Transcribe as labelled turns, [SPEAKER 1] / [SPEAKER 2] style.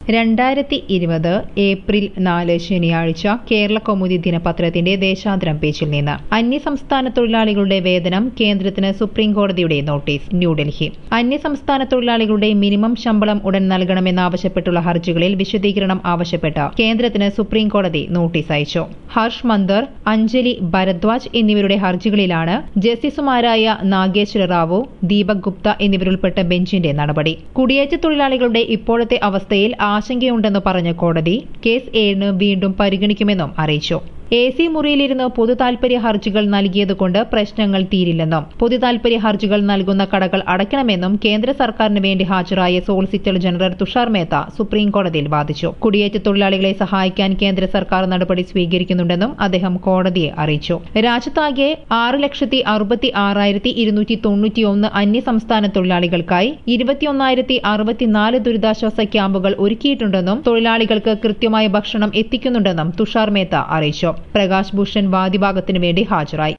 [SPEAKER 1] രണ്ടായിരത്തി ഇരുപത് ഏപ്രിൽ നാല് ശനിയാഴ്ച കേരള കൗമുദി ദിനപത്രത്തിന്റെ ദേശാന്തരം പേജിൽ നിന്ന് അന്യസംസ്ഥാന തൊഴിലാളികളുടെ വേതനം കേന്ദ്രത്തിന് സുപ്രീം കോടതിയുടെ നോട്ടീസ് ന്യൂഡൽഹി അന്യസംസ്ഥാന തൊഴിലാളികളുടെ മിനിമം ശമ്പളം ഉടൻ നൽകണമെന്നാവശ്യപ്പെട്ടുള്ള ഹർജികളിൽ വിശദീകരണം ആവശ്യപ്പെട്ട് കേന്ദ്രത്തിന് സുപ്രീം കോടതി നോട്ടീസ് അയച്ചു ഹർഷ് മന്ദർ അഞ്ജലി ഭരദ്വാജ് എന്നിവരുടെ ഹർജികളിലാണ് ജസ്റ്റിസുമാരായ നാഗേശ്വര റാവു ദീപക് ഗുപ്ത എന്നിവരുൾപ്പെട്ട ബെഞ്ചിന്റെ നടപടി കുടിയേറ്റ തൊഴിലാളികളുടെ ഇപ്പോഴത്തെ അവസ്ഥയിൽ ആശങ്കയുണ്ടെന്ന് പറഞ്ഞ കോടതി കേസ് ഏഴിന് വീണ്ടും പരിഗണിക്കുമെന്നും അറിയിച്ചു എ സി മുറിയിലിരുന്ന് പൊതുതാൽപര്യ ഹർജികൾ നൽകിയതുകൊണ്ട് പ്രശ്നങ്ങൾ തീരില്ലെന്നും പൊതുതാൽപര്യ ഹർജികൾ നൽകുന്ന കടകൾ അടയ്ക്കണമെന്നും കേന്ദ്ര സർക്കാരിന് വേണ്ടി ഹാജരായ solicitor general Tushar Mehta supreme കോടതിയിൽ വാദിച്ചു കുടിയേറ്റ തൊഴിലാളികളെ സഹായിക്കാൻ കേന്ദ്ര സർക്കാർ നടപടി സ്വീകരിക്കുന്നുണ്ടെന്നും അദ്ദേഹം കോടതിയെ അറിയിച്ചു രാജ്യത്താകെ ആറ് ലക്ഷത്തി അറുപത്തി ആറായിരത്തി ഇരുന്നൂറ്റി തൊണ്ണൂറ്റിയൊന്ന് അന്യസംസ്ഥാന തൊഴിലാളികൾക്കായി ഇരുപത്തിയൊന്നായിരത്തി അറുപത്തിനാല് ദുരിതാശ്വാസ ക്യാമ്പുകൾ ഒരുക്കിയിട്ടുണ്ടെന്നും തൊഴിലാളികൾക്ക് കൃത്യമായ ഭക്ഷണം എത്തിക്കുന്നുണ്ടെന്നും തുഷാർ മേത്ത അറിയിച്ചു പ്രകാശ് ഭൂഷൺ വാദിഭാഗത്തിനു വേണ്ടി ഹാജരായി